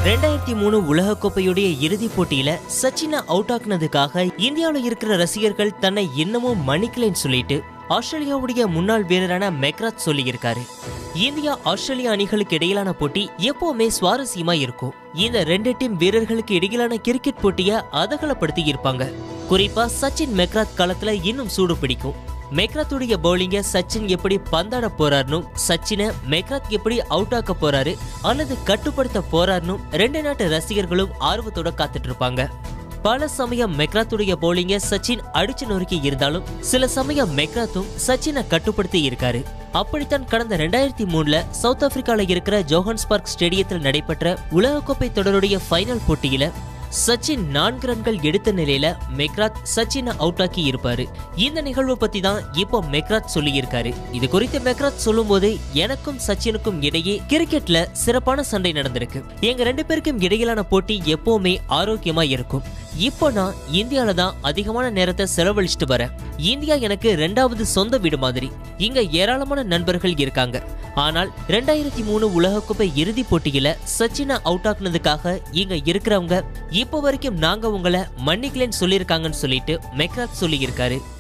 ரெண்டாயிரத்தி மூணு உலகக்கோப்பையுடைய இறுதிப் போட்டியில சச்சினை அவுட் ஆக்குனதுக்காக இந்தியாவில் இருக்கிற ரசிகர்கள் தன்னை இன்னமும் மன்னிக்கலைன்னு சொல்லிட்டு ஆஸ்திரேலியாவுடைய முன்னாள் வீரரான மெக்ராத் சொல்லியிருக்காரு இந்தியா ஆஸ்திரேலியா அணிகளுக்கு இடையிலான போட்டி எப்பவுமே சுவாரஸ்யமா இருக்கும் இந்த ரெண்டு டீம் வீரர்களுக்கு இடையிலான கிரிக்கெட் போட்டியை அதகலப்படுத்தி இருப்பாங்க குறிப்பா சச்சின் மெக்ராத் காலத்துல இன்னும் சூடு பிடிக்கும் மெக்ராத்துடைய பவுலிங்க சச்சின் எப்படி பந்தாட போறாருனும் சச்சினை மெக்ராத் எப்படி அவுட் ஆக்க போறாரு அல்லது கட்டுப்படுத்த போறாருனும் ரெண்டு நாட்டு ரசிகர்களும் ஆர்வத்தோட காத்துட்டு இருப்பாங்க பல சமயம் மெக்ராத்துடைய பவுலிங்க சச்சின் அடிச்சு நொறுக்கி இருந்தாலும் சில சமயம் மெக்ராத்தும் சச்சினை கட்டுப்படுத்தி இருக்காரு அப்படித்தான் கடந்த ரெண்டாயிரத்தி மூணுல சவுத் ஆப்பிரிக்கால இருக்கிற ஜோஹன்ஸ்பர்க் ஸ்டேடியத்தில் நடைபெற்ற உலகக்கோப்பை தொடருடைய ஃபைனல் போட்டியில சச்சின் நான்கு ரன்கள் எடுத்த நிலையில மெக்ராத் சச்சினை அவுட் ஆக்கி இருப்பாரு இந்த நிகழ்வு பத்தி தான் இப்போ மெக்ராத் சொல்லி இருக்காரு இது குறித்து மெக்ராத் சொல்லும்போது எனக்கும் சச்சினுக்கும் இடையே கிரிக்கெட்ல சிறப்பான சண்டை நடந்திருக்கு எங்க ரெண்டு பேருக்கும் இடையிலான போட்டி எப்பவுமே ஆரோக்கியமா இருக்கும் இப்போ நான் இந்தியால தான் அதிகமான நேரத்தை செலவழிச்சிட்டு வரேன் இந்தியா எனக்கு ரெண்டாவது சொந்த வீடு மாதிரி இங்க ஏராளமான நண்பர்கள் இருக்காங்க ஆனால் ரெண்டாயிரத்தி மூணு உலகக்கோப்பை இறுதிப் போட்டியில சச்சினை அவுட் ஆக்குனதுக்காக இங்க இருக்கிறவங்க இப்போ வரைக்கும் நாங்க உங்களை மன்னிக்கலன்னு சொல்லியிருக்காங்கன்னு சொல்லிட்டு மெக்ராத் சொல்லியிருக்காரு